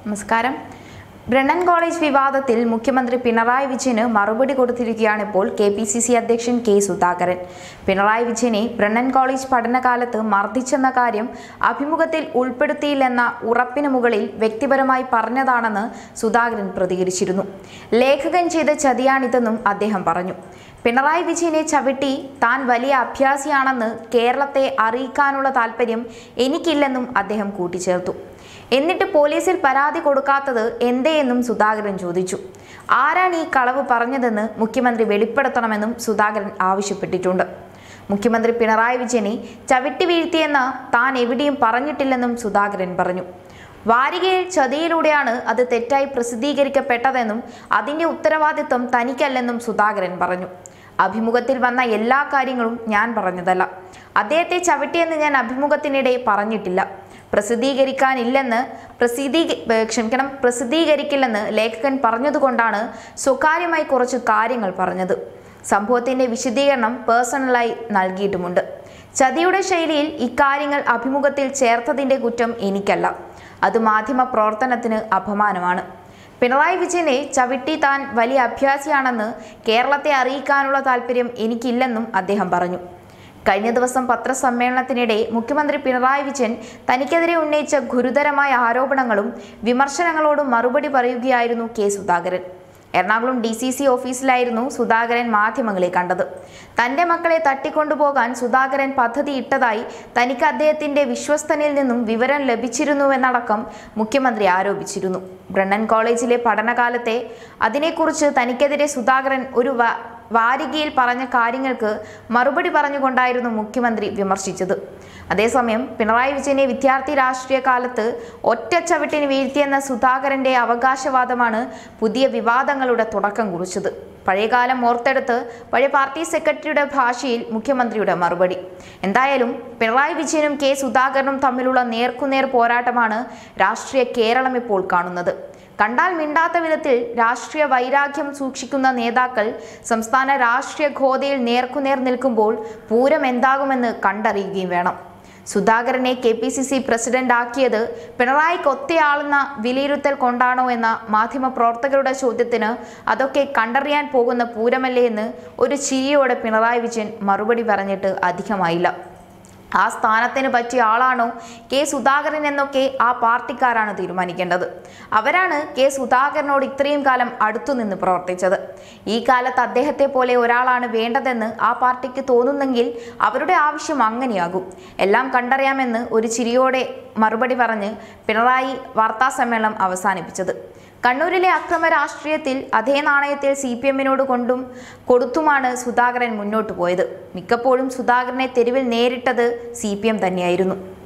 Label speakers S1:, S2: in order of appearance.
S1: നമസ്കാരം Brennen college വിവാദത്തിൽ മുഖ്യമന്ത്രി പിണറായി വിജയന് മറുപടി കൊടുത്തിരിക്കുകയാണ് ഇപ്പോൾ കെ പി സി സി അധ്യക്ഷൻ കെ സുധാകരൻ പിണറായി വിജയനെ ബ്രണ്ണൻ കോളേജ് പഠനകാലത്ത് മർദ്ദിച്ചെന്ന കാര്യം അഭിമുഖത്തിൽ ഉൾപ്പെടുത്തിയില്ലെന്ന ഉറപ്പിന് മുകളിൽ വ്യക്തിപരമായി പറഞ്ഞതാണെന്ന് സുധാകരൻ പ്രതികരിച്ചിരുന്നു ലേഖകൻ ചെയ്ത ചതിയാണിതെന്നും അദ്ദേഹം പറഞ്ഞു പിണറായി വിജയനെ ചവിട്ടി താൻ വലിയ അഭ്യാസിയാണെന്ന് കേരളത്തെ അറിയിക്കാനുള്ള താല്പര്യം എനിക്കില്ലെന്നും അദ്ദേഹം കൂട്ടിച്ചേർത്തു എന്നിട്ട് പോലീസിൽ പരാതി കൊടുക്കാത്തത് എന്തേയെന്നും സുധാകരൻ ചോദിച്ചു ആരാണ് ഈ കളവ് പറഞ്ഞതെന്ന് മുഖ്യമന്ത്രി വെളിപ്പെടുത്തണമെന്നും സുധാകരൻ ആവശ്യപ്പെട്ടിട്ടുണ്ട് മുഖ്യമന്ത്രി പിണറായി വിജയനെ ചവിട്ടി വീഴ്ത്തിയെന്ന് താൻ എവിടെയും പറഞ്ഞിട്ടില്ലെന്നും സുധാകരൻ പറഞ്ഞു വാരികയിൽ ചതിയിലൂടെയാണ് അത് തെറ്റായി പ്രസിദ്ധീകരിക്കപ്പെട്ടതെന്നും അതിന്റെ ഉത്തരവാദിത്വം തനിക്കല്ലെന്നും സുധാകരൻ പറഞ്ഞു അഭിമുഖത്തിൽ വന്ന എല്ലാ കാര്യങ്ങളും ഞാൻ പറഞ്ഞതല്ല അദ്ദേഹത്തെ ചവിട്ടിയെന്ന് ഞാൻ അഭിമുഖത്തിനിടെ പറഞ്ഞിട്ടില്ല പ്രസിദ്ധീകരിക്കാനില്ലെന്ന് പ്രസിദ്ധീ ഏർ ക്ഷമിക്കണം പ്രസിദ്ധീകരിക്കില്ലെന്ന് ലേഖകൻ പറഞ്ഞതുകൊണ്ടാണ് സ്വകാര്യമായി കുറച്ച് കാര്യങ്ങൾ പറഞ്ഞത് സംഭവത്തിന്റെ വിശദീകരണം പേഴ്സണലായി നൽകിയിട്ടുമുണ്ട് ചതിയുടെ ശൈലിയിൽ ഇക്കാര്യങ്ങൾ അഭിമുഖത്തിൽ ചേർത്തതിന്റെ കുറ്റം എനിക്കല്ല അത് മാധ്യമ പ്രവർത്തനത്തിന് അപമാനമാണ് പിണറായി വിജയനെ ചവിട്ടി താൻ വലിയ അഭ്യാസിയാണെന്ന് കേരളത്തെ അറിയിക്കാനുള്ള താല്പര്യം എനിക്കില്ലെന്നും അദ്ദേഹം പറഞ്ഞു കഴിഞ്ഞ ദിവസം പത്രസമ്മേളനത്തിനിടെ മുഖ്യമന്ത്രി പിണറായി വിജയൻ തനിക്കെതിരെ ഉന്നയിച്ച ഗുരുതരമായ ആരോപണങ്ങളും വിമർശനങ്ങളോടും മറുപടി പറയുകയായിരുന്നു K Sudhakaran Ernakulam D C C ഓഫീസിലായിരുന്നു സുധാകരൻ മാധ്യമങ്ങളെ കണ്ടത് തന്റെ മക്കളെ തട്ടിക്കൊണ്ടുപോകാൻ സുധാകരൻ പദ്ധതി ഇട്ടതായി തനിക്ക് അദ്ദേഹത്തിന്റെ വിശ്വസ്തനിൽ നിന്നും വിവരം ലഭിച്ചിരുന്നുവെന്നടക്കം മുഖ്യമന്ത്രി ആരോപിച്ചിരുന്നു ബ്രണ്ണൻ കോളേജിലെ പഠനകാലത്തെ അതിനെക്കുറിച്ച് തനിക്കെതിരെ സുധാകരൻ ഒരു വ- വാരികയിൽ പറഞ്ഞ കാര്യങ്ങൾക്ക് മറുപടി പറഞ്ഞുകൊണ്ടായിരുന്നു മുഖ്യമന്ത്രി വിമർശിച്ചത് അതേസമയം പിണറായി വിജയനെ വിദ്യാർത്ഥി രാഷ്ട്രീയ കാലത്ത് ഒറ്റച്ചവിട്ടിന് വീഴ്ത്തിയെന്ന സുധാകരന്റെ അവകാശവാദമാണ് പുതിയ വിവാദങ്ങളുടെ തുടക്കം കുറിച്ചത് പഴയകാലം ഓർത്തെടുത്ത് പഴയ പാർട്ടി സെക്രട്ടറിയുടെ ഭാഷയിൽ മുഖ്യമന്ത്രിയുടെ മറുപടി എന്തായാലും പിണറായി വിജയനും കെ സുധാകരനും തമ്മിലുള്ള നേർക്കുനേർ പോരാട്ടമാണ് രാഷ്ട്രീയ കേരളം ഇപ്പോൾ കാണുന്നത് കണ്ടാൽ മിണ്ടാത്ത വിധത്തിൽ രാഷ്ട്രീയ വൈരാഗ്യം സൂക്ഷിക്കുന്ന നേതാക്കൾ സംസ്ഥാന രാഷ്ട്രീയ ഖോതയിൽ നേർക്കുനേർ നിൽക്കുമ്പോൾ പൂരം എന്താകുമെന്ന് കണ്ടറിയുകയും വേണം സുധാകരനെ K P C C president ആക്കിയത് പിണറായിക്ക് ഒറ്റയാളെന്ന വിലയിരുത്തൽ കൊണ്ടാണോ എന്ന മാധ്യമപ്രവർത്തകരുടെ ചോദ്യത്തിന് അതൊക്കെ കണ്ടറിയാൻ പോകുന്ന പൂരമല്ലേ എന്ന് ഒരു ചിരിയോടെ പിണറായി വിജയൻ മറുപടി പറഞ്ഞിട്ട് അധികമായില്ല ആ സ്ഥാനത്തിന് പറ്റിയ ആളാണോ കെ സുധാകരൻ എന്നൊക്കെ ആ പാർട്ടിക്കാരാണ് തീരുമാനിക്കേണ്ടത് അവരാണ് കെ സുധാകരനോട് ഇത്രയും കാലം അടുത്തുനിന്ന് പ്രവർത്തിച്ചത് ഈ കാലത്ത് അദ്ദേഹത്തെ പോലെ ഒരാളാണ് വേണ്ടതെന്ന് ആ പാർട്ടിക്ക് തോന്നുന്നെങ്കിൽ അവരുടെ ആവശ്യം അങ്ങനെയാകും എല്ലാം കണ്ടറിയാമെന്ന് ഒരു ചിരിയോടെ മറുപടി പറഞ്ഞ് പിണറായി വാർത്താ സമ്മേളനം അവസാനിപ്പിച്ചത് കണ്ണൂരിലെ അക്രമ രാഷ്ട്രീയത്തിൽ അതേ നാണയത്തിൽ സി പി എമ്മിനോട് കൊണ്ടും കൊടുത്തുമാണ് സുധാകരൻ മുന്നോട്ട് പോയത് മിക്കപ്പോഴും സുധാകരനെ തെരുവിൽ നേരിട്ടത് സി പി എം തന്നെയായിരുന്നു